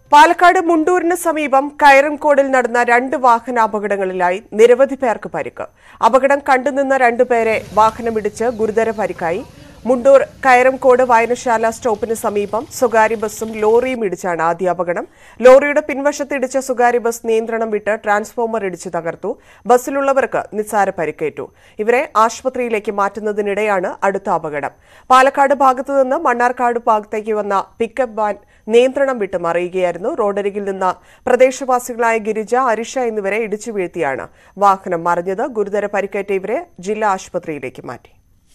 പാലക്കാട് മുണ്ടൂരിന് സമീപം കയറംകോടിൽ നടന്ന രണ്ട് വാഹനാപകടങ്ങളിലായി നിരവധി പേർക്ക് പരിക്ക് അപകടം കണ്ടുനിന്ന രണ്ടുപേരെ വാഹനമിടിച്ച് ഗുരുതര പരിക്കായി മുണ്ടൂർ കയറംകോട് വായനശാല സ്റ്റോപ്പിന് സമീപം സ്വകാര്യ ബസ്സും ലോറിയും ഇടിച്ചാണ് ആദ്യ അപകടം ലോറിയുടെ പിൻവശത്ത് ഇടിച്ച സ്വകാര്യ ബസ് നിയന്ത്രണം വിട്ട് ട്രാൻസ്ഫോമർ ഇടിച്ച് തകർത്തു ബസ്സിലുള്ളവർക്ക് നിസ്സാര പരിക്കേറ്റു ഇവരെ ആശുപത്രിയിലേക്ക് മാറ്റുന്നതിനിടെയാണ് അടുത്ത അപകടം പാലക്കാട് ഭാഗത്തു നിന്ന് മണ്ണാർക്കാട് ഭാഗത്തേക്ക് വന്ന പിക്കപ്പ് വാൻ നിയന്ത്രണം വിട്ട് മറിയുകയായിരുന്നു റോഡരികിൽ നിന്ന് പ്രദേശവാസികളായ ഗിരിജ അരിഷ എന്നിവരെ ഇടിച്ചു വീഴ്ത്തിയാണ് വാഹനം മറിഞ്ഞത് ഗുരുതര പരിക്കേറ്റ ഇവരെ ജില്ലാ ആശുപത്രിയിലേക്ക് മാറ്റി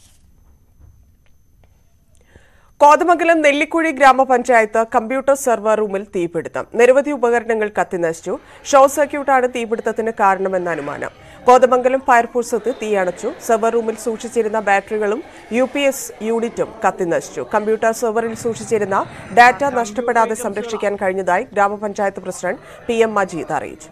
കോതമംഗലം നെല്ലിക്കുഴി ഗ്രാമപഞ്ചായത്ത് കമ്പ്യൂട്ടർ സെർവർ റൂമിൽ തീപിടുത്തം നിരവധി ഉപകരണങ്ങൾ കത്തിനശിച്ചു ഷോർട്ട് സർക്യൂട്ടാണ് തീപിടുത്തത്തിന് കാരണമെന്ന് അനുമാനം കോതമംഗലം ഫയർഫോഴ്സ് തീയണച്ചു സെർവർ റൂമിൽ സൂക്ഷിച്ചിരുന്ന ബാറ്ററികളും യു പി എസ് യൂണിറ്റും കത്തിനശിച്ചു കമ്പ്യൂട്ടർ സെർവറിൽ സൂക്ഷിച്ചിരുന്ന ഡാറ്റ നഷ്ടപ്പെടാതെ സംരക്ഷിക്കാൻ കഴിഞ്ഞതായി ഗ്രാമപഞ്ചായത്ത് പ്രസിഡന്റ് പി എം മജീദ് അറിയിച്ചു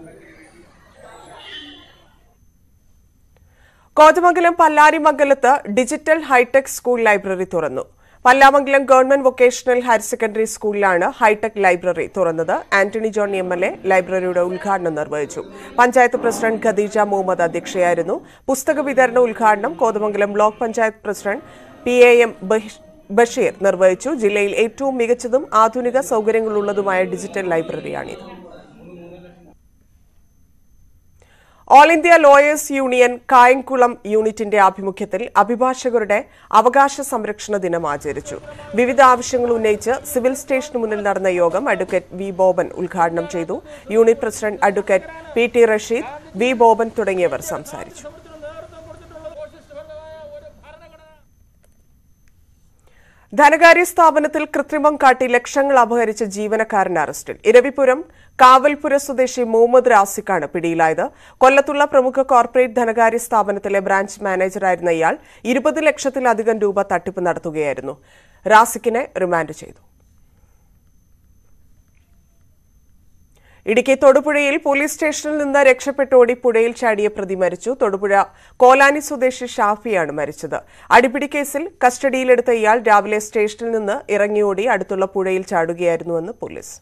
കോതമംഗലം പല്ലാരിമംഗലത്ത് ഡിജിറ്റൽ ഹൈടെക് സ്കൂൾ ലൈബ്രറി തുറന്നു Pallamangalam government vocational higher secondary സ്കൂളിലാണ് ഹൈടെക് ലൈബ്രറി തുറന്നത് Antony John M L A ലൈബ്രറിയുടെ ഉദ്ഘാടനം നിർവഹിച്ചു പഞ്ചായത്ത് പ്രസിഡന്റ് ഖദീജ മുഹമ്മദ് അധ്യക്ഷയായിരുന്നു പുസ്തക വിതരണ ഉദ്ഘാടനം Kothamangalam block panchayat president P A M Basheer നിർവഹിച്ചു ജില്ലയിൽ ഏറ്റവും മികച്ചതും ആധുനിക സൗകര്യങ്ങളുള്ളതുമായ ഡിജിറ്റൽ ലൈബ്രറിയാണിത് all India lawyers union Kayamkulam യൂണിറ്റിന്റെ ആഭിമുഖ്യത്തിൽ അഭിഭാഷകരുടെ അവകാശ സംരക്ഷണ ദിനം ആചരിച്ചു വിവിധ ആവശ്യങ്ങൾ ഉന്നയിച്ച് സിവിൽ സ്റ്റേഷന് മുന്നിൽ നടന്ന യോഗം അഡ്വക്കേറ്റ് വി ബോബൻ ഉദ്ഘാടനം ചെയ്തു unit president advocate P T Rasheed V Boban തുടങ്ങിയവർ സംസാരിച്ചു ധനകാര്യ സ്ഥാപനത്തിൽ കൃത്രിമം കാട്ടി ലക്ഷങ്ങൾ അപഹരിച്ച ജീവനക്കാരൻ അറസ്റ്റിൽ ഇരവിപുരം കാവൽപുര സ്വദേശി മുഹമ്മദ് റാസിക്കാണ് പിടിയിലായത് കൊല്ലത്തുള്ള പ്രമുഖ കോർപ്പറേറ്റ് ധനകാര്യ സ്ഥാപനത്തിലെ ബ്രാഞ്ച് മാനേജറായിരുന്ന ഇയാൾ ഇരുപത് ലക്ഷത്തിലധികം രൂപ തട്ടിപ്പ് നടത്തുകയായിരുന്നു റാസിക്കിനെ റിമാൻഡ് ചെയ്തു ഇടുക്കി തൊടുപുഴയിൽ പോലീസ് സ്റ്റേഷനിൽ നിന്ന് രക്ഷപ്പെട്ടോടി പുഴയിൽ ചാടിയ പ്രതി മരിച്ചു തൊടുപുഴ കോലാനി സ്വദേശി ഷാഫിയാണ് മരിച്ചത് അടിപിടി കേസിൽ കസ്റ്റഡിയിലെടുത്ത ഇയാൾ രാവിലെ സ്റ്റേഷനിൽ നിന്ന് ഇറങ്ങിയോടി അടുത്തുള്ള പുഴയിൽ ചാടുകയായിരുന്നുവെന്ന് പോലീസ്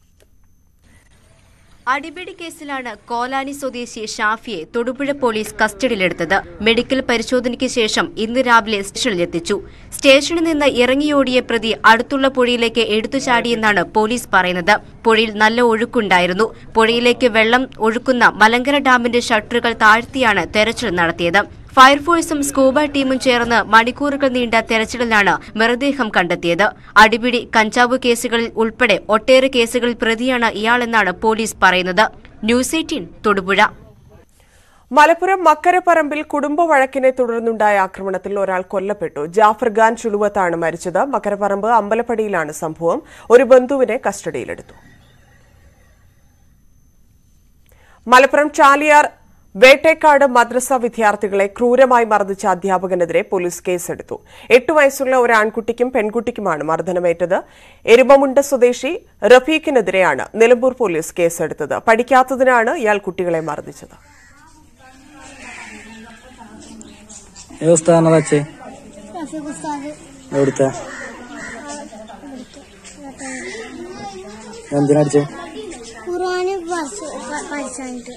അടിപിടി കേസിലാണ് കോലാനി സ്വദേശി ഷാഫിയെ തൊടുപുഴ പോലീസ് കസ്റ്റഡിയിലെടുത്തത് മെഡിക്കൽ പരിശോധനയ്ക്ക് ശേഷം ഇന്ന് രാവിലെ സ്റ്റേഷനിലെത്തിച്ചു സ്റ്റേഷനിൽ നിന്ന് ഇറങ്ങിയോടിയ പ്രതി അടുത്തുള്ള പുഴയിലേക്ക് എടുത്തു ചാടിയെന്നാണ് പോലീസ് പറയുന്നത് പുഴയിൽ നല്ല ഒഴുക്കുണ്ടായിരുന്നു പുഴയിലേക്ക് വെള്ളം ഒഴുക്കുന്ന മലങ്കര ഡാമിന്റെ ഷട്ടറുകൾ താഴ്ത്തിയാണ് തെരച്ചിൽ നടത്തിയത് ഫയർഫോഴ്സും സ്കൂബ ടീമും ചേർന്ന് മണിക്കൂറുകൾ നീണ്ട തെരച്ചിലിലാണ് മൃതദേഹം കണ്ടെത്തിയത് അടിപിടി കഞ്ചാവ് കേസുകളിൽ ഉൾപ്പെടെ ഒട്ടേറെ കേസുകളിൽ പ്രതിയാണ് ഇയാളെന്നാണ് പോലീസ് പറയുന്നത് ന്യൂസ് എയ്റ്റീൻ തൊടുപുഴ മലപ്പുറം മക്കരപ്പറമ്പിൽ കുടുംബ വഴക്കിനെ തുടർന്നുണ്ടായ ആക്രമണത്തിൽ ഒരാൾ കൊല്ലപ്പെട്ടു ജാഫർ ഖാൻ ചുളുവത്താണ് മരിച്ചത് മക്കരപ്പറമ്പ് അമ്പലപ്പടിയിലാണ് സംഭവം ഒരു ബന്ധുവിനെ കസ്റ്റഡിയിലെടുത്തു മലപ്പുറം ചാലിയാർ വേട്ടേക്കാട് മദ്രസ വിദ്യാർത്ഥികളെ ക്രൂരമായി മർദ്ദിച്ച അധ്യാപകനെതിരെ പോലീസ് കേസെടുത്തു എട്ടു വയസ്സുള്ള ഒരു ആൺകുട്ടിക്കും പെൺകുട്ടിക്കുമാണ് മർദ്ദനമേറ്റത് എരുമമുണ്ട സ്വദേശി റഫീഖിനെതിരെയാണ് നിലമ്പൂർ പോലീസ് കേസെടുത്തത് പഠിക്കാത്തതിനാണ് ഇയാൾ കുട്ടികളെ മർദ്ദിച്ചത് ఏ ఉస్తాదన్న వచ్చి రఫీక్ ఉస్తాద్ ఎవిడితే എന്തിനടിച്ച് ഖുർആന് ബസ് പഠിച്ചിട്ട്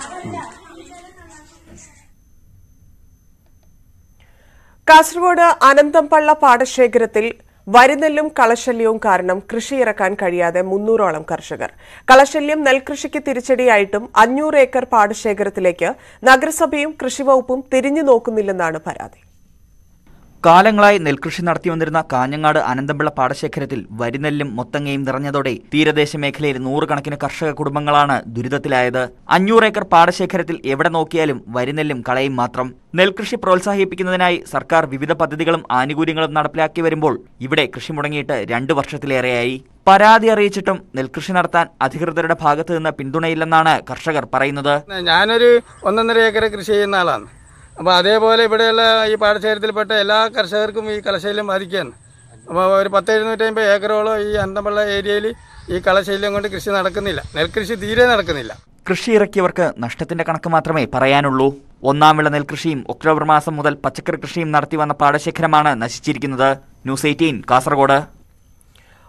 കാസർഗോഡ് അനന്തംപള്ള പാടശേഖരത്തിൽ വരിനെല്ലും കളശല്യവും കാരണം കൃഷി ഇറക്കാൻ കഴിയാതെ മുന്നൂറോളം കർഷകർ കളശല്യം നെൽകൃഷിക്ക് തിരിച്ചടിയായിട്ടും അഞ്ഞൂറ് ഏക്കർ പാടശേഖരത്തിലേക്ക് നഗരസഭയും കൃഷിവകുപ്പും തിരിഞ്ഞു നോക്കുന്നില്ലെന്നാണ് പരാതി കാലങ്ങളായി നെൽകൃഷി നടത്തി വന്നിരുന്ന കാഞ്ഞങ്ങാട് അനന്തപിള്ള പാടശേഖരത്തിൽ വരിനെല്ലും മൊത്തങ്ങയും നിറഞ്ഞതോടെ തീരദേശ മേഖലയിൽ നൂറുകണക്കിന് കർഷക കുടുംബങ്ങളാണ് ദുരിതത്തിലായത് അഞ്ഞൂറ് ഏക്കർ പാടശേഖരത്തിൽ എവിടെ നോക്കിയാലും വരിനെല്ലും കളയും മാത്രം നെൽകൃഷി പ്രോത്സാഹിപ്പിക്കുന്നതിനായി സർക്കാർ വിവിധ പദ്ധതികളും ആനുകൂല്യങ്ങളും നടപ്പിലാക്കി വരുമ്പോൾ ഇവിടെ കൃഷി മുടങ്ങിയിട്ട് രണ്ടു വർഷത്തിലേറെയായി പരാതി അറിയിച്ചിട്ടും നെൽകൃഷി നടത്താൻ അധികൃതരുടെ ഭാഗത്തു നിന്ന് പിന്തുണയില്ലെന്നാണ് കർഷകർ പറയുന്നത് ഞാനൊരു ഒന്നൊന്നര ഏക്കർ കൃഷി ചെയ്യുന്ന ആളാണ് അപ്പോൾ അതേപോലെ ഇവിടെയുള്ള ഈ പാടശേഖരത്തിൽപ്പെട്ട എല്ലാ കർഷകർക്കും ഈ കളശല്യം ബാധിക്കുകയാണ് അപ്പോൾ ഒരു പത്ത് എഴുന്നൂറ്റമ്പത് ഏക്കറോളം ഈ അന്തമുള്ള ഏരിയയിൽ ഈ കളശല്യം കൊണ്ട് കൃഷി നടക്കുന്നില്ല നെൽകൃഷി തീരെ നടക്കുന്നില്ല കൃഷി ഇറക്കിയവർക്ക് നഷ്ടത്തിന്റെ കണക്ക് മാത്രമേ പറയാനുള്ളൂ ഒന്നാം വിള നെൽകൃഷിയും ഒക്ടോബർ മാസം മുതൽ പച്ചക്കറി കൃഷിയും നടത്തി വന്ന പാടശേഖരമാണ് നശിച്ചിരിക്കുന്നത് ന്യൂസ് എയ്റ്റീൻ കാസർഗോഡ്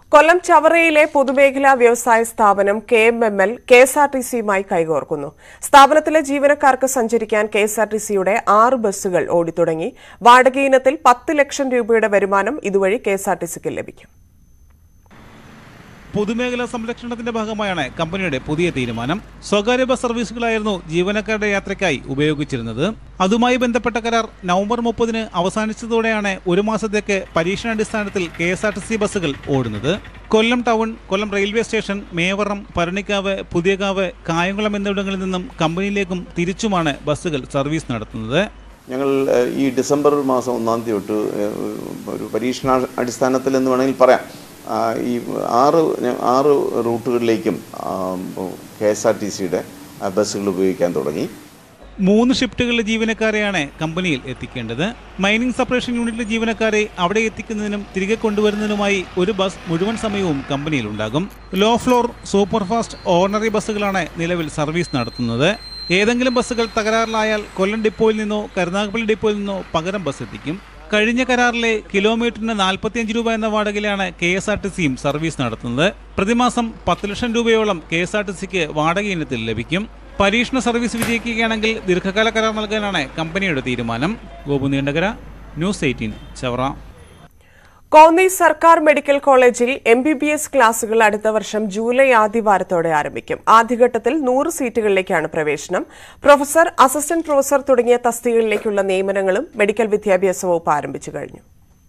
കൊല്ലം ചവറയിലെ പൊതുമേഖലാ വ്യവസായ സ്ഥാപനം K M M L K S R T സിയുമായി കൈകോർക്കുന്നു സ്ഥാപനത്തിലെ ജീവനക്കാർക്ക് സഞ്ചരിക്കാൻ കെ എസ് ആർ ടി സിയുടെ ആറ് ബസ്സുകൾ ഓടിത്തുടങ്ങി വാടക ഇനത്തിൽ പത്ത് ലക്ഷം രൂപയുടെ വരുമാനം ഇതുവഴി കെ എസ് ആർ ടി സിക്ക് ലഭിക്കും പൊതുമേഖലാ സംരക്ഷണത്തിന്റെ ഭാഗമായാണ് കമ്പനിയുടെ പുതിയ തീരുമാനം സ്വകാര്യ ബസ് സർവീസുകളായിരുന്നു ജീവനക്കാരുടെ യാത്രയ്ക്കായി ഉപയോഗിച്ചിരുന്നത് അതുമായി ബന്ധപ്പെട്ട കരാർ നവംബർ മുപ്പതിന് അവസാനിച്ചതോടെയാണ് ഒരു മാസത്തേക്ക് പരീക്ഷണാടിസ്ഥാനത്തിൽ K S R T C ബസ്സുകൾ ഓടുന്നത് Kollam town Kollam railway station Mevaram Bharanikkavu Puthiyakavu Kayamkulam എന്നിവിടങ്ങളിൽ നിന്നും കമ്പനിയിലേക്കും തിരിച്ചുമാണ് ബസ്സുകൾ സർവീസ് നടത്തുന്നത് ഞങ്ങൾ ഏഹ്, ഈ ഡിസംബർ മാസം ഒന്നാം തീയതി തൊട്ട് ഏഹ്, ഒരു പരീക്ഷണ അടിസ്ഥാനത്തിൽ എന്ന് വേണമെങ്കിൽ പറയാം ആ, ഈ ആറ് ഞ- ആറ് റൂട്ടുകളിലേക്കും കെ എസ് ആർ ടി സിയുടെ ബസ്സുകൾ ഉപയോഗിക്കാൻ തുടങ്ങി മൂന്ന് ഷിഫ്റ്റുകളിലെ ജീവനക്കാരെയാണ് കമ്പനിയിൽ എത്തിക്കേണ്ടത് മൈനിങ് സെപ്പറേഷൻ യൂണിറ്റിലെ ജീവനക്കാരെ അവിടെ എത്തിക്കുന്നതിനും തിരികെ കൊണ്ടുവരുന്നതിനുമായി ഒരു ബസ് മുഴുവൻ സമയവും കമ്പനിയിൽ ഉണ്ടാകും ലോ ഫ്ലോർ സൂപ്പർഫാസ്റ്റ് ഓർഡിനറി ബസ്സുകളാണ് നിലവിൽ സർവീസ് നടത്തുന്നത് ഏതെങ്കിലും ബസ്സുകൾ തകരാറിലായാൽ കൊല്ലം ഡിപ്പോയിൽ നിന്നോ കരുനാഗപ്പള്ളി ഡിപ്പോയിൽ നിന്നോ പകരം ബസ് എത്തിക്കും കഴിഞ്ഞ കരാറിലെ കിലോമീറ്ററിന് നാൽപ്പത്തിയഞ്ച് രൂപ എന്ന വാടകയിലാണ് കെ എസ് ആർ ടി സിയും സർവീസ് നടത്തുന്നത് പ്രതിമാസം പത്ത് ലക്ഷം രൂപയോളം കെ എസ് ആർ ടി സിക്ക് വാടക ഇനത്തിൽ ലഭിക്കും പരീക്ഷണ സർവീസ് വിജയിക്കുകയാണെങ്കിൽ ദീർഘകാല കരാർ നൽകാനാണ് കമ്പനിയുടെ തീരുമാനം ഗോപു നീണ്ടകര ന്യൂസ് എയ്റ്റീൻ ചവറ കോന്നി സർക്കാർ മെഡിക്കൽ കോളേജിൽ എം ബി ബി എസ് ക്ലാസുകൾ അടുത്ത വർഷം ജൂലൈ ആദ്യവാരത്തോടെ ആരംഭിക്കും ആദ്യഘട്ടത്തിൽ നൂറ് സീറ്റുകളിലേക്കാണ് പ്രവേശനം പ്രൊഫസർ അസിസ്റ്റന്റ് പ്രൊഫസർ തുടങ്ങിയ തസ്തികകളിലേക്കുള്ള നിയമനങ്ങളും മെഡിക്കൽ വിദ്യാഭ്യാസ വകുപ്പ് ആരംഭിച്ചു കഴിഞ്ഞു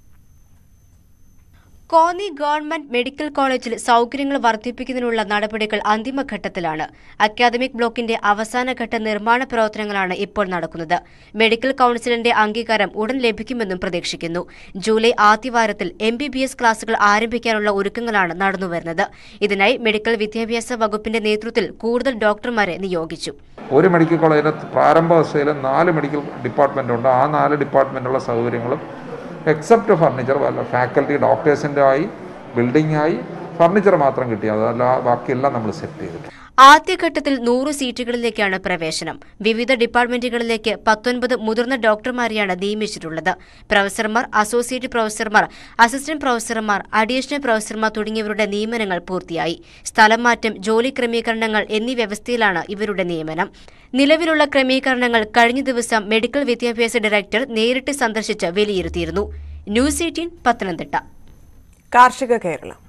കോന്നി ഗവൺമെന്റ് മെഡിക്കൽ കോളേജിൽ സൗകര്യങ്ങൾ വർദ്ധിപ്പിക്കുന്നതിനുള്ള നടപടികൾ അന്തിമഘട്ടത്തിലാണ് അക്കാദമിക് ബ്ലോക്കിന്റെ അവസാനഘട്ട നിർമ്മാണ പ്രവർത്തനങ്ങളാണ് ഇപ്പോൾ നടക്കുന്നത് മെഡിക്കൽ കൌൺസിലിന്റെ അംഗീകാരം ഉടൻ ലഭിക്കുമെന്നും പ്രതീക്ഷിക്കുന്നു ജൂലൈ ആദ്യവാരത്തിൽ എം ബി ബി എസ് ക്ലാസുകൾ ആരംഭിക്കാനുള്ള ഒരുക്കങ്ങളാണ് നടന്നുവരുന്നത് ഇതിനായി മെഡിക്കൽ വിദ്യാഭ്യാസ വകുപ്പിന്റെ നേതൃത്വത്തിൽ കൂടുതൽ ഡോക്ടർമാരെ നിയോഗിച്ചു ഒരു മെഡിക്കൽ കോളേജിന് പ്രാരംഭാവസ്ഥയിൽ നാല് മെഡിക്കൽ ഡിപ്പാർട്ട്മെൻ്റ് ഉണ്ട് ആ നാല് ഡിപ്പാർട്ട്മെൻറ്റുള്ള സൗകര്യങ്ങളും എക്സെപ്റ്റ് ഫർണിച്ചർ വല്ല ഫാക്കൽറ്റി ഡോക്ടേഴ്സിൻ്റെ ആയി ബിൽഡിംഗ് ആയി ഫർണിച്ചർ മാത്രം കിട്ടിയത് അതല്ല ബാക്കിയെല്ലാം നമ്മൾ സെറ്റ് ചെയ്തിട്ടുണ്ട് ആദ്യഘട്ടത്തിൽ നൂറ് സീറ്റുകളിലേക്കാണ് പ്രവേശനം വിവിധ ഡിപ്പാർട്ട്മെന്റുകളിലേക്ക് പത്തൊൻപത് മുതിർന്ന ഡോക്ടർമാരെയാണ് നിയമിച്ചിട്ടുള്ളത് പ്രൊഫസർമാർ അസോസിയേറ്റ് പ്രൊഫസർമാർ അസിസ്റ്റന്റ് പ്രൊഫസർമാർ അഡീഷണൽ പ്രൊഫസർമാർ തുടങ്ങിയവരുടെ നിയമനങ്ങൾ പൂർത്തിയായി സ്ഥലം മാറ്റം ജോലി ക്രമീകരണങ്ങൾ എന്നീ വ്യവസ്ഥയിലാണ് ഇവരുടെ നിയമനം നിലവിലുള്ള ക്രമീകരണങ്ങൾ കഴിഞ്ഞ ദിവസം മെഡിക്കൽ വിദ്യാഭ്യാസ ഡയറക്ടർ നേരിട്ട് സന്ദർശിച്ച് വിലയിരുത്തിയിരുന്നു ന്യൂസ് എയ്റ്റീൻ പത്തനംതിട്ട കാർഷിക കേരളം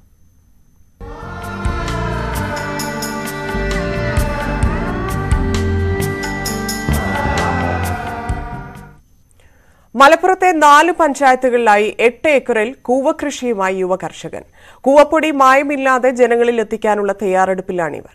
മലപ്പുറത്തെ നാല് പഞ്ചായത്തുകളിലായി എട്ട് ഏക്കറിൽ കൂവകൃഷിയുമായി യുവ കർഷകൻ കൂവപ്പൊടി മായമില്ലാതെ ജനങ്ങളിൽ എത്തിക്കാനുള്ള തയ്യാറെടുപ്പിലാണിവർ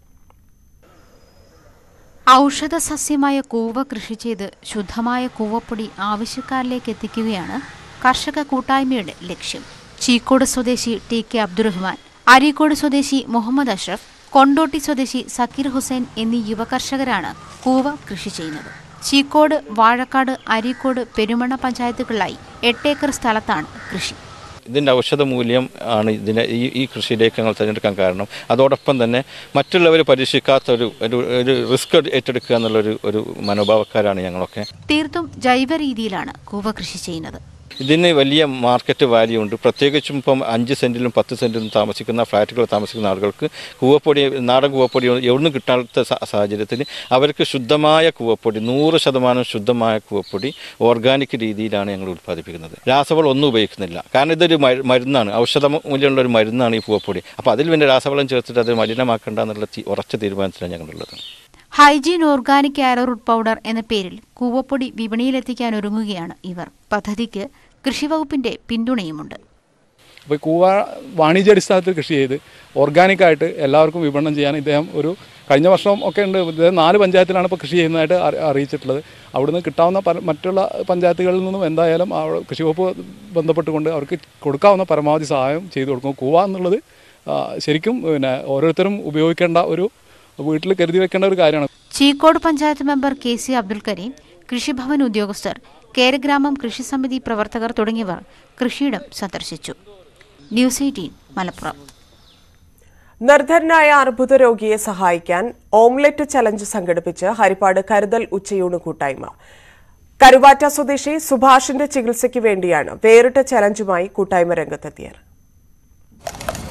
ഔഷധ സസ്യമായ കൂവ കൃഷി ചെയ്ത് ശുദ്ധമായ കൂവപ്പൊടി ആവശ്യക്കാരിലേക്ക് എത്തിക്കുകയാണ് കർഷക കൂട്ടായ്മയുടെ ലക്ഷ്യം ചീക്കോട് സ്വദേശി ടി കെ അബ്ദുറഹ്മാൻ അരീക്കോട് സ്വദേശി മുഹമ്മദ് അഷ്റഫ് കൊണ്ടോട്ടി സ്വദേശി സക്കീർ ഹുസൈൻ എന്നീ യുവ കർഷകരാണ് കൂവ കൃഷി ചെയ്യുന്നത് ചീക്കോട് വാഴക്കാട് അരീക്കോട് പെരുമണ്ണ പഞ്ചായത്തുകളിലായി എട്ടേക്കർ സ്ഥലത്താണ് കൃഷി ഇതിൻ്റെ ഔഷധ മൂല്യം ആണ് ഇതിനെ ഈ ഈ കൃഷിയിലേക്ക് ഞങ്ങൾ തിരഞ്ഞെടുക്കാൻ കാരണം അതോടൊപ്പം തന്നെ മറ്റുള്ളവർ പരീക്ഷിക്കാത്ത ഒരു ഒരു ഒരു റിസ്ക് ഏറ്റെടുക്കുക എന്നുള്ളൊരു ഒരു മനോഭാവക്കാരാണ് ഞങ്ങളൊക്കെ തീർത്തും ജൈവ രീതിയിലാണ് കൂവ കൃഷി ചെയ്യുന്നത് ഇതിന് വലിയ മാർക്കറ്റ് വാല്യൂ ഉണ്ട് പ്രത്യേകിച്ചും ഇപ്പം അഞ്ച് സെൻറ്റിലും പത്ത് സെൻറ്റിലും താമസിക്കുന്ന ഫ്ലാറ്റുകളിൽ താമസിക്കുന്ന ആളുകൾക്ക് കൂവപ്പൊടി നാടൻ കൂവപ്പൊടി എവിടുന്ന് കിട്ടാത്ത സ- സാഹചര്യത്തിൽ അവർക്ക് ശുദ്ധമായ കൂവപ്പൊടി നൂറ് ശതമാനം ശുദ്ധമായ കൂവപ്പൊടി ഓർഗാനിക് രീതിയിലാണ് ഞങ്ങൾ ഉൽപ്പാദിപ്പിക്കുന്നത് രാസവളം ഒന്നും ഉപയോഗിക്കുന്നില്ല കാരണം ഇതൊരു മരു- മരുന്നാണ് ഔഷധ മൂല്യമുള്ള ഒരു മരുന്നാണ് ഈ കൂവപ്പൊടി അപ്പോൾ അതിൽ പിന്നെ രാസവളം ചേർത്തിട്ട് അത് മലിനമാക്കേണ്ട എന്നുള്ള തി- ഉറച്ച തീരുമാനത്തിലാണ് ഞങ്ങളുള്ളത് ഹൈജീൻ ഓർഗാനിക് ആരോറൂട്ട് പൗഡർ എന്ന പേരിൽ കൂവപ്പൊടി വിപണിയിലെത്തിക്കാൻ ഒരുങ്ങുകയാണ് ഇവർ പദ്ധതിക്ക് കൃഷിവകുപ്പിന്റെ പിന്തുണയുമുണ്ട് അപ്പോൾ കൂവ വാണിജ്യാടിസ്ഥാനത്തിൽ കൃഷി ചെയ്ത് ഓർഗാനിക്കായിട്ട് എല്ലാവർക്കും വിപണനം ചെയ്യാൻ ഇദ്ദേഹം ഒരു കഴിഞ്ഞ വർഷം ഒക്കെ ഉണ്ട് ഇദ്ദേഹം നാല് പഞ്ചായത്തിലാണ് ഇപ്പോൾ കൃഷി ചെയ്യുന്നതായിട്ട് അറി- അറിയിച്ചിട്ടുള്ളത് അവിടുന്ന് കിട്ടാവുന്ന പല മറ്റുള്ള പഞ്ചായത്തുകളിൽ നിന്നും എന്തായാലും ആ കൃഷി വകുപ്പ് ബന്ധപ്പെട്ടുകൊണ്ട് അവർക്ക് കൊടുക്കാവുന്ന പരമാവധി സഹായം ചെയ്തു കൊടുക്കും കൂവ എന്നുള്ളത് ആ, ശരിക്കും പിന്നെ ഓരോരുത്തരും ഉപയോഗിക്കേണ്ട ഒരു വീട്ടിൽ കരുതി വെക്കേണ്ട ഒരു കാര്യമാണ് Cheekode panchayat member K C Abdul Kareem Krishibhavan ഉദ്യോഗസ്ഥർ കേരഗ്രാമം കൃഷി സമിതി പ്രവർത്തകർ തുടങ്ങിയവർ കൃഷിയിടം സന്ദർശിച്ചു ന്യൂസ് എയ്റ്റീൻ മലപ്പുറം നിർധരനായ അർബുദ രോഗിയെ സഹായിക്കാൻ ഓംലെറ്റ് ചലഞ്ച് സംഘടിപ്പിച്ച് ഹരിപ്പാട് കരുതൽ ഉച്ചയൂണ് കൂട്ടായ്മ കരുവാറ്റ സ്വദേശി സുഭാഷിന്റെ ചികിത്സയ്ക്ക് വേണ്ടിയാണ് വേറിട്ട ചലഞ്ചുമായി കൂട്ടായ്മ രംഗത്തെത്തിയത്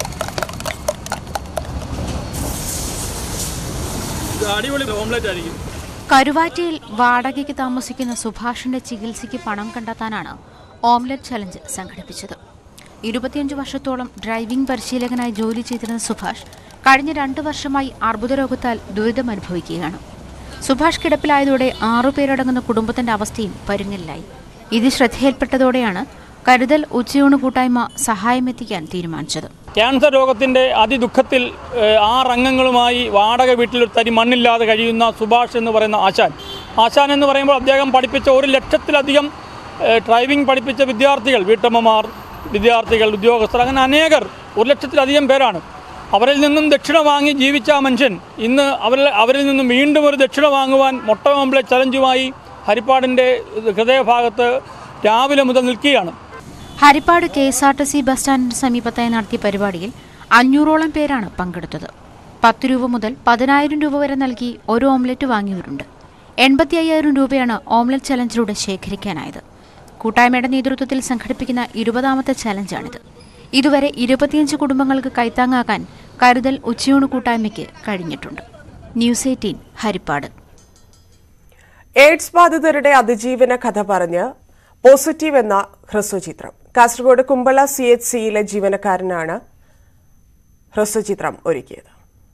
അടിപൊളി ഓംലെറ്റ് ആയിരിക്കും കരുവാറ്റയിൽ വാടകയ്ക്ക് താമസിക്കുന്ന സുഭാഷിന്റെ ചികിത്സയ്ക്ക് പണം കണ്ടെത്താനാണ് ഓംലെറ്റ് ചലഞ്ച് സംഘടിപ്പിച്ചത് ഇരുപത്തിയഞ്ച് വർഷത്തോളം ഡ്രൈവിംഗ് പരിശീലകനായി ജോലി ചെയ്തിരുന്ന സുഭാഷ് കഴിഞ്ഞ രണ്ടു വർഷമായി അർബുദ രോഗത്താൽ ദുരിതമനുഭവിക്കുകയാണ് സുഭാഷ് കിടപ്പിലായതോടെ ആറുപേരടങ്ങുന്ന കുടുംബത്തിന്റെ അവസ്ഥയും പരുങ്ങലിലായി ഇത് ശ്രദ്ധയിൽപ്പെട്ടതോടെയാണ് കരുതൽ ഉച്ചയൂണ് കൂട്ടായ്മ സഹായമെത്തിക്കാൻ തീരുമാനിച്ചത് ക്യാൻസർ രോഗത്തിൻ്റെ അതിദുഃഖത്തിൽ ഏഹ്, ആറ് അംഗങ്ങളുമായി വാടക വീട്ടിൽ ഒരു തരി മണ്ണില്ലാതെ കഴിയുന്ന സുഭാഷ് എന്ന് പറയുന്ന ആശാൻ ആശാൻ എന്ന് പറയുമ്പോൾ അദ്ദേഹം പഠിപ്പിച്ച ഒരു ലക്ഷത്തിലധികം ഏഹ്, ഡ്രൈവിംഗ് പഠിപ്പിച്ച വിദ്യാർത്ഥികൾ വീട്ടമ്മമാർ വിദ്യാർത്ഥികൾ ഉദ്യോഗസ്ഥർ അങ്ങനെ അനേകർ ഒരു ലക്ഷത്തിലധികം പേരാണ് അവരിൽ നിന്നും ദക്ഷിണ വാങ്ങി ജീവിച്ച ആ മനുഷ്യൻ ഇന്ന് അവരിൽ അവരിൽ നിന്നും വീണ്ടും ഒരു ദക്ഷിണ വാങ്ങുവാൻ മൊട്ട ഓംലെറ്റ് ചലഞ്ചുമായി ഹരിപ്പാടിൻ്റെ ഹൃദയഭാഗത്ത് രാവിലെ മുതൽ നിൽക്കുകയാണ് Haripad K S R T C bus സ്റ്റാൻഡിന് സമീപത്തായി നടത്തിയ പരിപാടിയിൽ അഞ്ഞൂറോളം പേരാണ് പങ്കെടുത്തത് പത്ത് രൂപ മുതൽ പതിനായിരം രൂപ വരെ നൽകി ഒരു ഓംലെറ്റ് വാങ്ങിയവരുണ്ട് എൺപത്തി അയ്യായിരം രൂപയാണ് ഓംലെറ്റ് ചലഞ്ചിലൂടെ ശേഖരിക്കാനായത് കൂട്ടായ്മയുടെ നേതൃത്വത്തിൽ സംഘടിപ്പിക്കുന്ന ഇരുപതാമത്തെ ചലഞ്ചാണിത് ഇതുവരെ ഇരുപത്തിയഞ്ച് കുടുംബങ്ങൾക്ക് കൈത്താങ്ങാക്കാൻ കരുതൽ ഉച്ചയൂണ് കൂട്ടായ്മയ്ക്ക് കഴിഞ്ഞിട്ടുണ്ട് ന്യൂസ് എയ്റ്റീൻ ഹരിപ്പാട് എയ്ഡ്സ് ബാധിതരുടെ അതിജീവന കഥ പറഞ്ഞ് പോസിറ്റീവ് എന്ന ഹ്രസ്വചിത്രം കാസർഗോഡ് കുമ്പള സി എച്ച് സിയിലെ ജീവനക്കാരനാണ് ഹ്രസ്വചിത്രം ഒരുക്കിയത്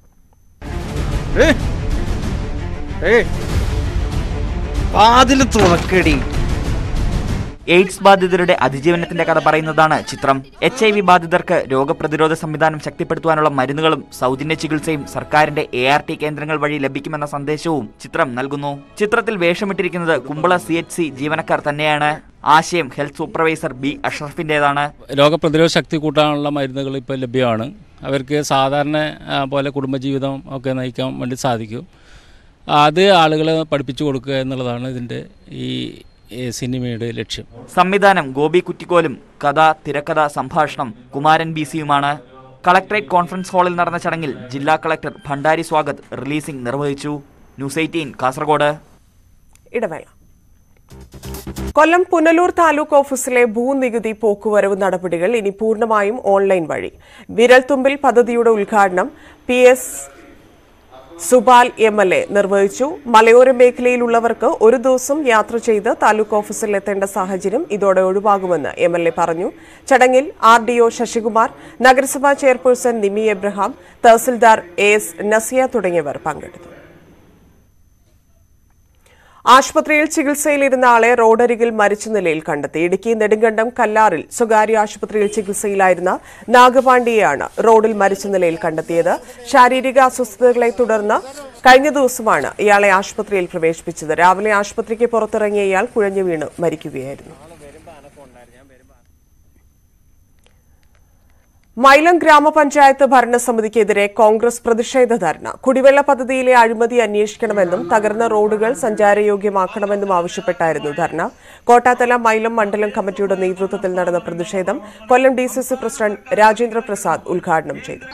വാതിൽ തുറക്കടി എയ്ഡ്സ് ബാധിതരുടെ അതിജീവനത്തിന്റെ കഥ പറയുന്നതാണ് ചിത്രം എച്ച് ഐ വി ബാധിതർക്ക് രോഗപ്രതിരോധ സംവിധാനം ശക്തിപ്പെടുത്തുവാനുള്ള മരുന്നുകളും സൗജന്യ ചികിത്സയും സർക്കാരിന്റെ എ ആർ ടി കേന്ദ്രങ്ങൾ വഴി ലഭിക്കുമെന്ന സന്ദേശവും ചിത്രം നൽകുന്നു ചിത്രത്തിൽ വേഷമിട്ടിരിക്കുന്നത് കുമ്പള സി എച്ച് സി ജീവനക്കാർ തന്നെയാണ് ആശയം ഹെൽത്ത് സൂപ്പർവൈസർ ബി അഷ്റഫിന്റേതാണ് രോഗപ്രതിരോധ ശക്തി കൂട്ടാനുള്ള മരുന്നുകൾ ഇപ്പോൾ ലഭ്യമാണ് അവർക്ക് സാധാരണ ആ, പോലെ കുടുംബജീവിതം ഒക്കെ നയിക്കാൻ വേണ്ടി സാധിക്കും അത് ആളുകളെ പഠിപ്പിച്ചു കൊടുക്കുക എന്നുള്ളതാണ് ഇതിൻ്റെ ഈ ഈ സിനിമയുടെ ലക്ഷ്യം സംവിധാനം ഗോപി കുറ്റിക്കോലും കഥ തിരക്കഥ സംഭാഷണം കുമാരൻ ബി സിയുമാണ് കളക്ടറേറ്റ് കോൺഫറൻസ് ഹാളിൽ നടന്ന ചടങ്ങിൽ ജില്ലാ കളക്ടർ ഭണ്ഡാരി സ്വാഗത് റിലീസിംഗ് നിർവഹിച്ചു ന്യൂസ് എയ്റ്റീൻ കാസർഗോഡ് ഇടവേള കൊല്ലം പുനലൂർ താലൂക്ക് ഓഫീസിലെ ഭൂനികുതി പോക്കുവരവ് നടപടികൾ ഇനി പൂർണ്ണമായും ഓൺലൈൻ വഴി വിരൽത്തുമ്പിൽ പദ്ധതിയുടെ ഉദ്ഘാടനം P S Supal M L A നിർവഹിച്ചു മലയോര മേഖലയിലുള്ളവർക്ക് ഒരു ദിവസം യാത്ര ചെയ്ത് താലൂക്ക് ഓഫീസിൽ എത്തേണ്ട സാഹചര്യം ഇതോടെ ഒഴിവാകുമെന്ന് എം എൽ എ പറഞ്ഞു ചടങ്ങിൽ ആർ ഡി ഒ ശശികുമാർ നഗരസഭാ chairperson Nimi Abraham tahsildar A S Nasiya തുടങ്ങിയവർ പങ്കെടുത്തു ആശുപത്രിയിൽ ചികിത്സയിലിരുന്ന ആളെ റോഡരികിൽ മരിച്ച നിലയിൽ കണ്ടെത്തി ഇടുക്കി നെടുങ്കണ്ടം കല്ലാറിൽ സ്വകാര്യ ആശുപത്രിയിൽ ചികിത്സയിലായിരുന്ന നാഗപാണ്ഡിയെയാണ് റോഡിൽ മരിച്ച നിലയിൽ കണ്ടെത്തിയത് ശാരീരിക അസ്വസ്ഥതകളെ തുടർന്ന് കഴിഞ്ഞ ദിവസമാണ് ഇയാളെ ആശുപത്രിയിൽ പ്രവേശിപ്പിച്ചത് രാവിലെ ആശുപത്രിക്ക് പുറത്തിറങ്ങിയ ഇയാൾ കുഴഞ്ഞു വീണ് മരിക്കുകയായിരുന്നു മൈലം ഗ്രാമപഞ്ചായത്ത് ഭരണസമിതിക്കെതിരെ കോൺഗ്രസ് പ്രതിഷേധ ധർണ കുടിവെള്ള പദ്ധതിയിലെ അഴിമതി അന്വേഷിക്കണമെന്നും തകർന്ന റോഡുകൾ സഞ്ചാരയോഗ്യമാക്കണമെന്നും ആവശ്യപ്പെട്ടായിരുന്നു ധർണ കോട്ടാത്തല മൈലം മണ്ഡലം കമ്മിറ്റിയുടെ നേതൃത്വത്തിൽ നടന്ന പ്രതിഷേധം കൊല്ലം ഡിസിസി പ്രസിഡന്റ് രാജേന്ദ്ര പ്രസാദ് ഉദ്ഘാടനം ചെയ്തു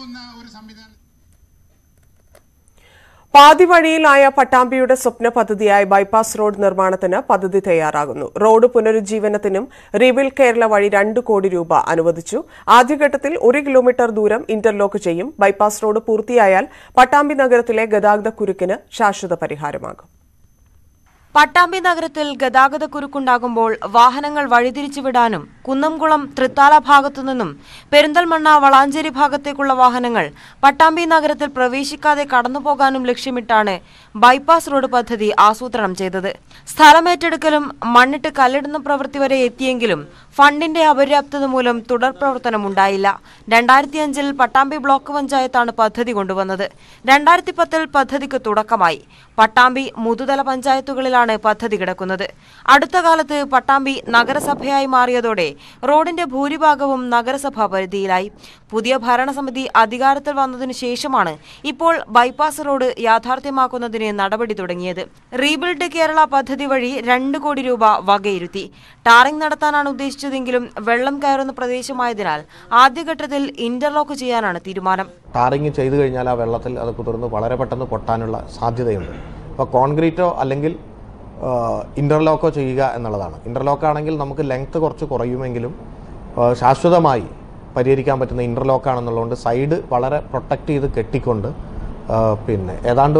പാതി വഴിയിലായ പട്ടാമ്പിയുടെ സ്വപ്ന പദ്ധതിയായ ബൈപ്പാസ് റോഡ് നിർമ്മാണത്തിന് പദ്ധതി തയ്യാറാകുന്നു റോഡ് പുനരുജ്ജീവനത്തിനും റീബിൽഡ് കേരള വഴി രണ്ട് കോടി രൂപ അനുവദിച്ചു ആദ്യഘട്ടത്തിൽ ഒരു കിലോമീറ്റർ ദൂരം ഇന്റർലോക്ക് ചെയ്യും ബൈപ്പാസ് റോഡ് പൂർത്തിയായാൽ പട്ടാമ്പി നഗരത്തിലെ ഗതാഗത കുരുക്കിന് ശാശ്വത പരിഹാരമാകും പട്ടാമ്പി നഗരത്തിൽ ഗതാഗത കുരുക്കുണ്ടാകുമ്പോൾ വാഹനങ്ങൾ വഴിതിരിച്ചുവിടാനും കുന്നംകുളം തൃത്താല ഭാഗത്തുനിന്നും പെരിന്തൽമണ്ണ വളാഞ്ചേരി ഭാഗത്തേക്കുള്ള വാഹനങ്ങൾ പട്ടാമ്പി നഗരത്തിൽ പ്രവേശിക്കാതെ കടന്നുപോകാനും ലക്ഷ്യമിട്ടാണ് ബൈപ്പാസ് റോഡ് പദ്ധതി ആസൂത്രണം ചെയ്തത് സ്ഥലമേറ്റെടുക്കലും മണ്ണിട്ട് കല്ലിടുന്ന പ്രവൃത്തി വരെ എത്തിയെങ്കിലും ഫണ്ടിന്റെ അപര്യാപ്തത മൂലം തുടർ പ്രവർത്തനമുണ്ടായില്ല രണ്ടായിരത്തി അഞ്ചിൽ പട്ടാമ്പി ബ്ലോക്ക് പഞ്ചായത്താണ് പദ്ധതി കൊണ്ടുവന്നത് രണ്ടായിരത്തി പത്തിൽ പദ്ധതിക്ക് തുടക്കമായി പട്ടാമ്പി മുതുതല പഞ്ചായത്തുകളിലാണ് പദ്ധതി കിടക്കുന്നത് അടുത്ത കാലത്ത് പട്ടാമ്പി നഗരസഭയായി മാറിയതോടെ റോഡിന്റെ ഭൂരിഭാഗവും നഗരസഭാ പരിധിയിലായി പുതിയ ഭരണസമിതി അധികാരത്തിൽ വന്നതിനു ശേഷമാണ് ഇപ്പോൾ ബൈപ്പാസ് റോഡ് യാഥാർത്ഥ്യമാക്കുന്നതിന് നടപടി തുടങ്ങിയത് റീബിൽഡ് കേരള പദ്ധതി വഴി രണ്ട് കോടി രൂപ വകയിരുത്തി ടാറിംഗ് നടത്താനാണ് ഉദ്ദേശിച്ചതെങ്കിലും വെള്ളം കയറുന്ന പ്രദേശമായതിനാൽ ആദ്യഘട്ടത്തിൽ ഇന്റർലോക്ക് ചെയ്യാനാണ് തീരുമാനം ടാറിങ് ചെയ്തു കഴിഞ്ഞാൽ ആ വെള്ളത്തിൽ അത് കുതിർന്ന് വളരെ പെട്ടെന്ന് പൊട്ടാനുള്ള സാധ്യതയുണ്ട് അപ്പോൾ കോൺക്രീറ്റോ അല്ലെങ്കിൽ ഇൻ്റർലോക്കോ ചെയ്യുക എന്നുള്ളതാണ് ഇൻ്റർലോക്ക് ആണെങ്കിൽ നമുക്ക് ലെങ്ത് കുറച്ച് കുറയുമെങ്കിലും ആ, ശാശ്വതമായി പരിഹരിക്കാൻ പറ്റുന്ന ഇൻ്റർലോക്ക് ആണെന്നുള്ളതുകൊണ്ട് സൈഡ് വളരെ പ്രൊട്ടക്റ്റ് ചെയ്ത് കെട്ടിക്കൊണ്ട് ആ, പിന്നെ ഏതാണ്ട്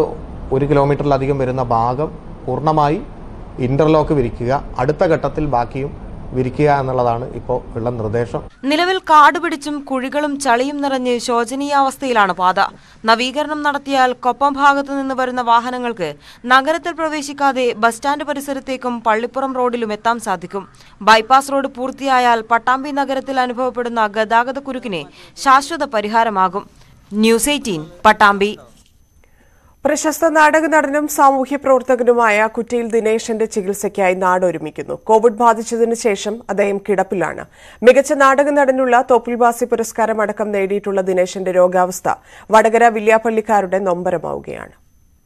ഒരു കിലോമീറ്ററിലധികം വരുന്ന ഭാഗം പൂർണ്ണമായി ഇൻ്റർലോക്ക് വിരിക്കുക അടുത്ത ഘട്ടത്തിൽ ബാക്കിയും വിരിക്കുക എന്നുള്ളതാണ് ഇപ്പോൾ ഉള്ള നിർദ്ദേശം നിലവിൽ കാട് പിടിച്ചും കുഴികളും ചളിയും നിറഞ്ഞ് ശോചനീയാവസ്ഥയിലാണ് പാത നവീകരണം നടത്തിയാൽ കൊപ്പം ഭാഗത്തു നിന്ന് വരുന്ന വാഹനങ്ങൾക്ക് നഗരത്തിൽ പ്രവേശിക്കാതെ ബസ് സ്റ്റാൻഡ് പരിസരത്തേക്കും പള്ളിപ്പുറം റോഡിലും എത്താൻ സാധിക്കും ബൈപ്പാസ് റോഡ് പൂർത്തിയായാൽ പട്ടാമ്പി നഗരത്തിൽ അനുഭവപ്പെടുന്ന ഗതാഗത കുരുക്കിന് ശാശ്വത പരിഹാരമാകും ന്യൂസ് എയ്റ്റീൻ പട്ടാമ്പി പ്രശസ്ത നാടക നടനും സാമൂഹ്യ പ്രവർത്തകനുമായ കുറ്റിയിൽ ദിനേശന്റെ ചികിത്സയ്ക്കായി നാട് ഒരുമിക്കുന്നു കോവിഡ് ബാധിച്ചതിനു ശേഷം അദ്ദേഹം കിടപ്പിലാണ് മികച്ച നാടക നടനുള്ള തോപ്പിൽവാസി പുരസ്കാരം അടക്കം നേടിയിട്ടുള്ള ദിനേശന്റെ രോഗാവസ്ഥ വടകര വില്യാപ്പള്ളിക്കാരുടെ നൊമ്പരമാവുകയാണ്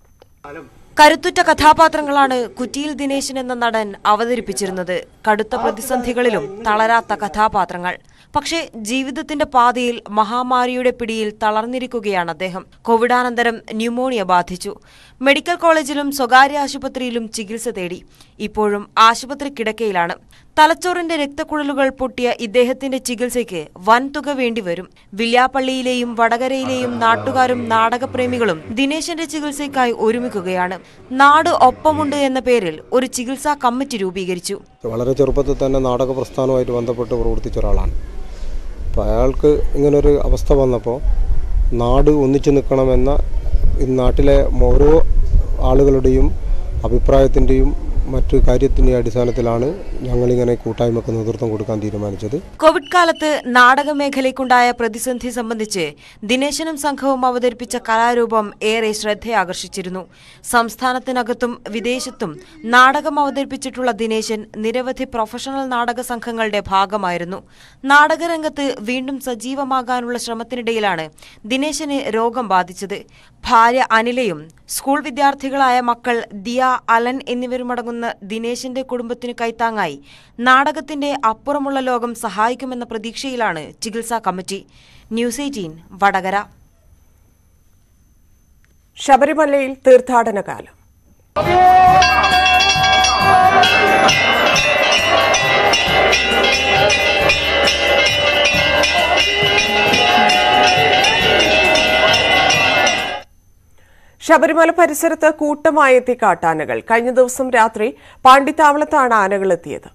കരുത്തുറ്റ കഥാപാത്രങ്ങളാണ് കുറ്റിയിൽ ദിനേശൻ എന്ന നടൻ അവതരിപ്പിച്ചിരുന്നത് കടുത്ത പ്രതിസന്ധികളിലും തളരാത്ത കഥാപാത്രങ്ങൾ പക്ഷേ ജീവിതത്തിന്റെ പാതയിൽ മഹാമാരിയുടെ പിടിയിൽ തളർന്നിരിക്കുകയാണ് അദ്ദേഹം കോവിഡാനന്തരം ന്യൂമോണിയ ബാധിച്ചു മെഡിക്കൽ കോളേജിലും സ്വകാര്യ ആശുപത്രിയിലും ചികിത്സ തേടി ഇപ്പോഴും ആശുപത്രി കിടക്കയിലാണ് തലച്ചോറിന്റെ രക്തക്കുഴലുകൾ പൊട്ടിയ ഇദ്ദേഹത്തിന്റെ ചികിത്സയ്ക്ക് വൻതുക വേണ്ടിവരും വില്യാപ്പള്ളിയിലെയും വടകരയിലെയും നാട്ടുകാരും നാടകപ്രേമികളും ദിനേശന്റെ ചികിത്സയ്ക്കായി ഒരുമിക്കുകയാണ് നാട് ഒപ്പമുണ്ട് എന്ന പേരിൽ ഒരു ചികിത്സാ കമ്മിറ്റി രൂപീകരിച്ചു വളരെ ചെറുപ്പത്തിൽ തന്നെ നാടക പ്രസ്ഥാനവുമായിട്ട് ബന്ധപ്പെട്ട് പ്രവർത്തിച്ച ഒരാളാണ് അപ്പോൾ അയാൾക്ക് ഇങ്ങനൊരു അവസ്ഥ വന്നപ്പോൾ നാട് ഒന്നിച്ചു നിൽക്കണമെന്ന ഈ നാട്ടിലെ ഓരോ ആളുകളുടെയും അഭിപ്രായത്തിൻ്റെയും മറ്റു കാര്യത്തിൻ്റെ അടിസ്ഥാനത്തിലാണ് ഞങ്ങളിങ്ങനെ കൂട്ടായ്മക്ക് നേതൃത്വം കൊടുക്കാൻ തീരുമാനിച്ചത് കോവിഡ് കാലത്ത് നാടക മേഖലയ്ക്കുണ്ടായ പ്രതിസന്ധി സംബന്ധിച്ച് ദിനേശനും സംഘവും അവതരിപ്പിച്ച കലാരൂപം ഏറെ ശ്രദ്ധയാകർഷിച്ചിരുന്നു സംസ്ഥാനത്തിനകത്തും വിദേശത്തും നാടകം അവതരിപ്പിച്ചിട്ടുള്ള ദിനേശൻ നിരവധി പ്രൊഫഷണൽ നാടക സംഘങ്ങളുടെ ഭാഗമായിരുന്നു നാടകരംഗത്ത് വീണ്ടും സജീവമാകാനുള്ള ശ്രമത്തിനിടയിലാണ് ദിനേശന് രോഗം ബാധിച്ചത് ഭാര്യ അനിലയും സ്കൂൾ വിദ്യാർത്ഥികളായ മക്കൾ ദിയ അലൻ എന്നിവരുമടങ്ങുന്ന ദിനേശിന്റെ കുടുംബത്തിന് കൈത്താങ്ങായി നാടകത്തിന്റെ അപ്പുറമുള്ള ലോകം സഹായിക്കുമെന്ന പ്രതീക്ഷയിലാണ് ചികിത്സാ കമ്മിറ്റി ന്യൂസ് എയ്റ്റീൻ വടകര ശബരിമലയിൽ തീർത്ഥാടന കാലം ശബരിമല പരിസരത്ത് കൂട്ടമായി എത്തി കാട്ടാനകൾ കഴിഞ്ഞ ദിവസം രാത്രി പാണ്ടിത്താവളത്താണ് ആനകൾ എത്തിയത്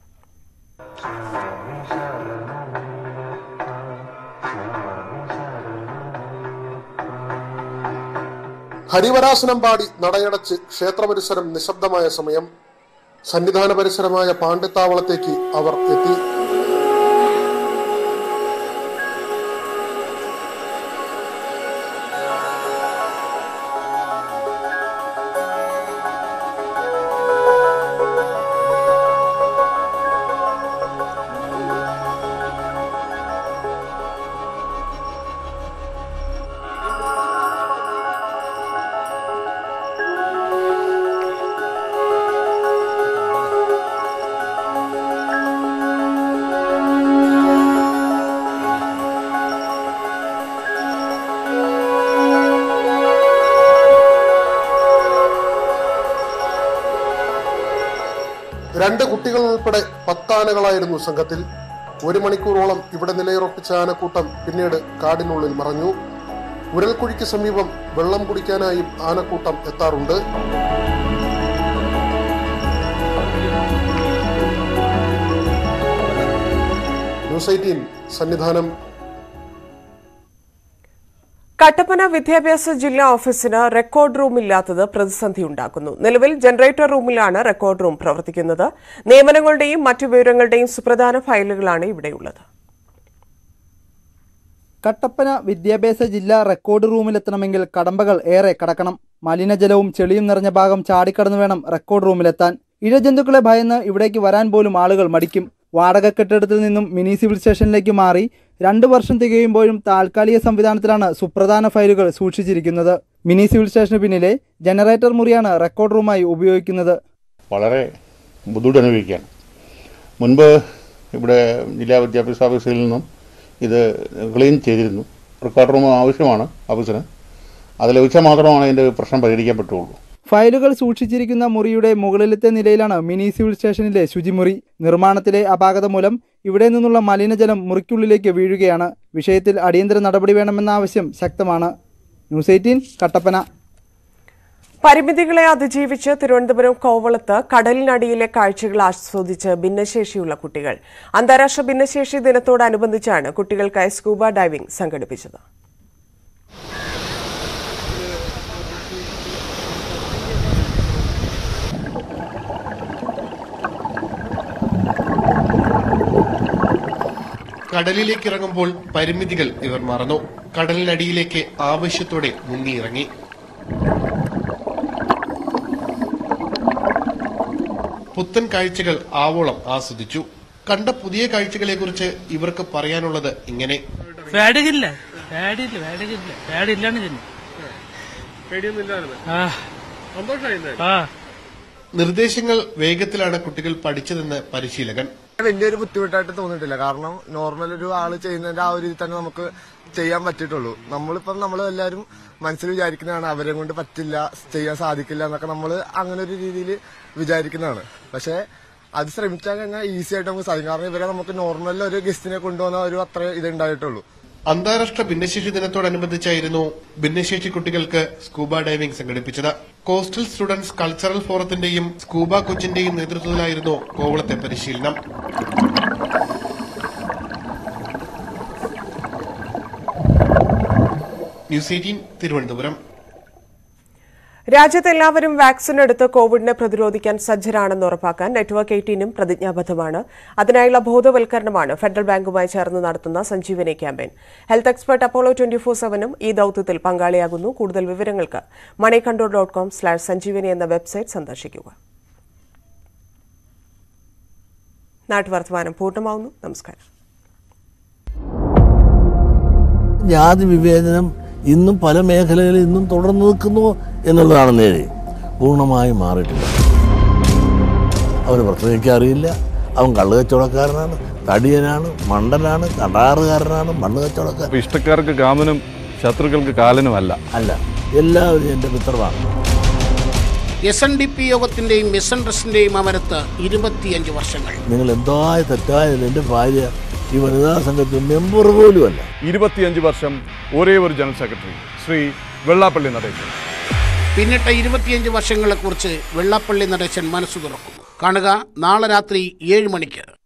ഹരിവരാസനം പാടി നടയടച്ച് ക്ഷേത്ര പരിസരം നിശബ്ദമായ സമയം സന്നിധാന പരിസരമായ പാണ്ഡിത്താവളത്തേക്ക് അവർ എത്തി രണ്ട് കുട്ടികൾ ഉൾപ്പെടെ പത്താനകളായിരുന്നു സംഘത്തിൽ ഒരു മണിക്കൂറോളം ഇവിടെ നിലയുറപ്പിച്ച ആനക്കൂട്ടം പിന്നീട് കാടിനുള്ളിൽ മറഞ്ഞു ഉരൽക്കുഴിക്ക് സമീപം വെള്ളം കുടിക്കാനായും ആനക്കൂട്ടം എത്താറുണ്ട് ന്യൂസ് എയ്റ്റീൻ സന്നിധാനം കട്ടപ്പന വിദ്യാഭ്യാസ ജില്ലാ ഓഫീസിന് റെക്കോർഡ് റൂം ഇല്ലാത്തത് പ്രതിസന്ധി ഉണ്ടാക്കുന്നു നിലവിൽ ജനറേറ്റർ റൂമിലാണ് റെക്കോർഡ് റൂം പ്രവർത്തിക്കുന്നത് നിയമനങ്ങളുടെയും മറ്റു വിവരങ്ങളുടെയും സുപ്രധാന ഫയലുകളാണ് ഇവിടെയുള്ളത് കട്ടപ്പന വിദ്യാഭ്യാസ ജില്ലാ റെക്കോർഡ് റൂമിലെത്തണമെങ്കിൽ കടമ്പകൾ ഏറെ കടക്കണം മലിനജലവും ചെളിയും നിറഞ്ഞ ഭാഗം ചാടിക്കടന്നു വേണം റെക്കോർഡ് റൂമിലെത്താൻ ഇഴജന്തുക്കളെ ഭയന്ന് ഇവിടേക്ക് വരാൻ പോലും ആളുകൾ മടിക്കും വാടക കെട്ടിടത്തിൽ നിന്നും മിനി സിവിൽ സ്റ്റേഷനിലേക്ക് മാറി രണ്ടു വർഷം തികയുമ്പോഴും താൽക്കാലിക സംവിധാനത്തിലാണ് സുപ്രധാന ഫയലുകൾ സൂക്ഷിച്ചിരിക്കുന്നത് മിനി സിവിൽ സ്റ്റേഷന് പിന്നിലെ ജനറേറ്റർ മുറിയാണ് റെക്കോർഡ് റൂമായി ഉപയോഗിക്കുന്നത് വളരെ ബുദ്ധിമുട്ട് അനുഭവിക്കുകയാണ് മുൻപ് ഇവിടെ ജില്ലാ വിദ്യാഭ്യാസ ഓഫീസിൽ നിന്നും ഇത് ക്ലീൻ ചെയ്തിരുന്നു റെക്കോർഡ് റൂം ആവശ്യമാണ് ഓഫീസിന് അത് ലഭിച്ചാൽ മാത്രമാണ് അതിൻ്റെ പ്രശ്നം പരിഹരിക്കാൻ പറ്റുള്ളൂ ഫയലുകൾ സൂക്ഷിച്ചിരിക്കുന്ന മുറിയുടെ മുകളിലത്തെ നിലയിലാണ് മിനി സിവിൽ സ്റ്റേഷനിലെ ശുചിമുറി നിർമ്മാണത്തിലെ അപാകത മൂലം ഇവിടെ നിന്നുള്ള മലിനജലം മുറിക്കുള്ളിലേക്ക് വീഴുകയാണ് വിഷയത്തിൽ അടിയന്തര നടപടി വേണമെന്ന ആവശ്യം ശക്തമാണ് ന്യൂസ് എയ്റ്റീൻ കട്ടപ്പന പരിമിതികളെ അതിജീവിച്ച് തിരുവനന്തപുരം കോവളത്ത് കടലിനടിയിലെ കാഴ്ചകൾ ആസ്വദിച്ച് ഭിന്നശേഷിയുള്ള കുട്ടികൾ അന്താരാഷ്ട്ര ഭിന്നശേഷി ദിനത്തോടനുബന്ധിച്ചാണ് കുട്ടികൾക്കായി സ്കൂബ ഡൈവിംഗ് സംഘടിപ്പിച്ചത് കടലിലേക്ക് ഇറങ്ങുമ്പോൾ പരിമിതികൾ ഇവർ മറന്നു കടലിനടിയിലേക്ക് ആവശ്യത്തോടെ മുങ്ങിയിറങ്ങി പുത്തൻ കാഴ്ചകൾ ആവോളം ആസ്വദിച്ചു കണ്ട പുതിയ കാഴ്ചകളെ കുറിച്ച് ഇവർക്ക് പറയാനുള്ളത് ഇങ്ങനെ പേടിയില്ല പേടിയില്ല പേടിയില്ല പേടിയില്ലാണ് ചെന്നു ആ ആ നിർദ്ദേശങ്ങൾ വേഗത്തിലാണ് കുട്ടികൾ പഠിച്ചതെന്ന് പരിശീലകൻ വലിയൊരു ബുദ്ധിമുട്ടായിട്ട് തോന്നിയിട്ടില്ല കാരണം നോർമൽ ഒരു ആള് ചെയ്യുന്നതിന്റെ ആ ഒരു ഇതിൽ തന്നെ നമുക്ക് ചെയ്യാൻ പറ്റിയിട്ടുള്ളൂ നമ്മളിപ്പം നമ്മൾ എല്ലാവരും മനസ്സിൽ വിചാരിക്കുന്നതാണ് അവരെ കൊണ്ട് പറ്റില്ല ചെയ്യാൻ സാധിക്കില്ല എന്നൊക്കെ നമ്മൾ അങ്ങനെ ഒരു രീതിയിൽ വിചാരിക്കുന്നതാണ് പക്ഷെ അത് ശ്രമിച്ചാൽ കഴിഞ്ഞാൽ ഈസി ആയിട്ട് നമുക്ക് സാധിക്കും കാരണം ഇവരെ നമുക്ക് നോർമൽ ഒരു ഗസ്റ്റിനെ കൊണ്ടുവന്ന ഒരു അത്ര ഇത് ഉണ്ടായിട്ടുള്ളൂ അന്താരാഷ്ട്ര ഭിന്നശേഷി ദിനത്തോടനുബന്ധിച്ചായിരുന്നു ഭിന്നശേഷി കുട്ടികൾക്ക് സ്കൂബ ഡൈവിംഗ് സംഘടിപ്പിച്ചത് കോസ്റ്റൽ സ്റ്റുഡൻസ് കൾച്ചറൽ ഫോറത്തിന്റെയും സ്കൂബ കൊച്ചിന്റെയും നേതൃത്വത്തിലായിരുന്നു കോവളത്തെ പരിശീലനം ന്യൂസ് എയ്റ്റീൻ തിരുവനന്തപുരം രാജ്യത്ത് എല്ലാവരും വാക്സിൻ എടുത്ത് കോവിഡിനെ പ്രതിരോധിക്കാൻ സജ്ജരാണെന്ന് ഉറപ്പാക്കാൻ നെറ്റ്വർക്ക് എയ്റ്റീനും പ്രതിജ്ഞാബദ്ധമാണ് അതിനായുള്ള ബോധവൽക്കരണമാണ് ഫെഡറൽ ബാങ്കുമായി ചേർന്ന് നടത്തുന്ന Sanjeevani campaign health expert Apollo twenty four സെവനും ഈ ദൌത്യത്തിൽ പങ്കാളിയാകുന്നു കൂടുതൽ വിവരങ്ങൾക്ക് money control dot com slash Sanjeevani എന്ന വെബ്സൈറ്റ് സന്ദർശിക്കുക നാട്ടുവർത്തമാനം പൂർണ്ണമാവുന്നു നമസ്കാരം ജാതി വിവേചനം ഇന്നും പല മേഖലകളിൽ ഇന്നും തുടർന്നു നിൽക്കുന്നു എന്നുള്ളതാണ് നേരെ പൂർണ്ണമായും മാറിയിട്ടില്ല അവന് പ്രത്യേകിച്ച് അറിയില്ല അവൻ കള്ളു കച്ചവടക്കാരനാണ് തടിയനാണ് മണ്ടനാണ് കടാറുകാരനാണ് മണ്ണ് കച്ചവടക്കാരൻ അപ്പൊ ഇഷ്ടക്കാർക്ക് കാമനും ശത്രുക്കൾക്ക് കാലനുമല്ല അല്ല എല്ലാവരും എൻ്റെ മിത്രമാണ് എസ് എൻ ഡി പി യോഗത്തിന്റെയും എസ് എൻ ട്രസ്റ്റിന്റെയും അമരത്ത് ഇരുപത്തിയഞ്ച് വർഷങ്ങൾ നിങ്ങൾ എന്തായ തെറ്റായാലും എൻ്റെ ഭാര്യ ഈ വനിതാ സംഘത്തിൽ മെമ്പർ പോലുമല്ല ഇരുപത്തിയഞ്ച് വർഷം ഒരേ ഒരു ജനറൽ സെക്രട്ടറി ശ്രീ വെള്ളാപ്പള്ളി നടേശൻ പിന്നിട്ട ഇരുപത്തിയഞ്ച് വർഷങ്ങളെക്കുറിച്ച് വെള്ളാപ്പള്ളി നടേശൻ മനസ്സു തുറക്കുന്നു കാണുക നാളെ രാത്രി ഏഴ് മണിക്ക്